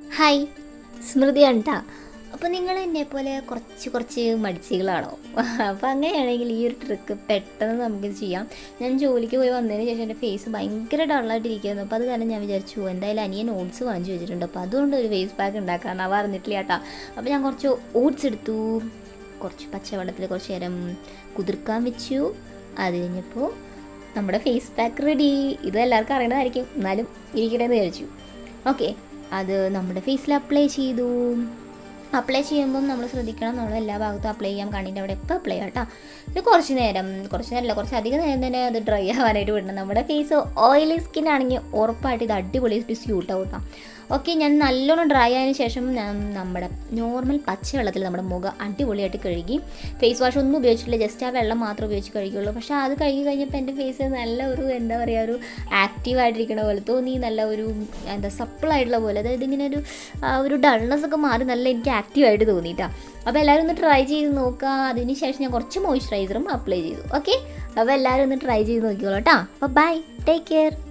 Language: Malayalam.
ഹായ് സ്മൃതിയാണ് ട്ടാ അപ്പോൾ നിങ്ങൾ എന്നെ പോലെ കുറച്ച് കുറച്ച് മടിച്ചികളാണോ അപ്പോൾ അങ്ങനെയാണെങ്കിൽ ഈ ഒരു ട്രിക്ക് പെട്ടെന്ന് നമുക്ക് ചെയ്യാം ഞാൻ ജോലിക്ക് പോയി വന്നതിന് ശേഷം എൻ്റെ ഫേസ് ഭയങ്കര ഡള്ളായിട്ടിരിക്കുന്നു അപ്പോൾ അത് കാരണം ഞാൻ വിചാരിച്ചു എന്തായാലും അനിയൻ ഓട്സ് വാങ്ങിച്ചു വെച്ചിട്ടുണ്ട് അപ്പോൾ അതുകൊണ്ട് ഒരു ഫേസ് പാക്ക് ഉണ്ടാക്കാമെന്ന് അവ അറിഞ്ഞിട്ടില്ല കേട്ടാ അപ്പോൾ ഞാൻ കുറച്ച് ഓട്സ് എടുത്തു കുറച്ച് പച്ചവെള്ളത്തിൽ കുറച്ച് നേരം കുതിർക്കാൻ വെച്ചു അത് കഴിഞ്ഞപ്പോൾ നമ്മുടെ ഫേസ് പാക്ക് റെഡി ഇത് എല്ലാവർക്കും അറിയണമായിരിക്കും എന്നാലും ഇരിക്കട്ടെ എന്ന് വിചാരിച്ചു ഓക്കെ അത് നമ്മുടെ ഫേസിൽ അപ്ലൈ ചെയ്തു അപ്ലൈ ചെയ്യുമ്പം നമ്മൾ ശ്രദ്ധിക്കണം നമ്മൾ എല്ലാ ഭാഗത്തും അപ്ലൈ ചെയ്യാം കണ്ണിൻ്റെ അവിടെ എപ്പോൾ അപ്ലൈ ചെയ്യാം കേട്ടോ ഇത് കുറച്ച് നേരം കുറച്ച് നേരമല്ല കുറച്ച് അധികം നേരം തന്നെ അത് ഡ്രൈ ആവാനായിട്ട് വിടണം നമ്മുടെ ഫേസ് ഓയിലി സ്കിൻ ആണെങ്കിൽ ഉറപ്പായിട്ട് ഇത് അടിപൊളിയായിട്ട് സ്യൂട്ട് ആവും കേട്ടോ ഓക്കെ ഞാൻ നല്ലോണം ഡ്രൈ ആയതിനു ശേഷം ഞാൻ നമ്മുടെ നോർമൽ പച്ചവെള്ളത്തിൽ നമ്മുടെ മുഖം അടിപൊളിയായിട്ട് കഴുകി ഫേസ് വാഷ് ഒന്നും ഉപയോഗിച്ചിട്ടില്ല ജസ്റ്റ് ആ വെള്ളം മാത്രം ഉപയോഗിച്ച് കഴുകുള്ളൂ പക്ഷേ അത് കഴുകി കഴിഞ്ഞപ്പോൾ എൻ്റെ ഫേസ് നല്ല ഒരു എന്താ പറയുക ഒരു ആക്റ്റീവ് ആയിട്ടിരിക്കണ പോലെ തോന്നി നല്ല ഒരു എന്താ സപ്പിൾ ആയിട്ടുള്ള പോലെ അതായത് ഇങ്ങനെ ഒരു ആ ഒരു ഡൾനെസ് ഒക്കെ മാറി നല്ല എനിക്ക് ആക്റ്റീവ് ആയിട്ട് തോന്നിയിട്ടാ അപ്പോൾ എല്ലാവരും ഒന്ന് ട്രൈ ചെയ്ത് നോക്കുക അതിന് ശേഷം ഞാൻ കുറച്ച് മോയ്സ്ചറൈസറും അപ്ലൈ ചെയ്തു ഓക്കെ അപ്പോൾ എല്ലാവരും ഒന്ന് ട്രൈ ചെയ്ത് നോക്കിക്കോളൂ കേട്ടോ അപ്പോൾ ബൈ ടേക്ക് കെയർ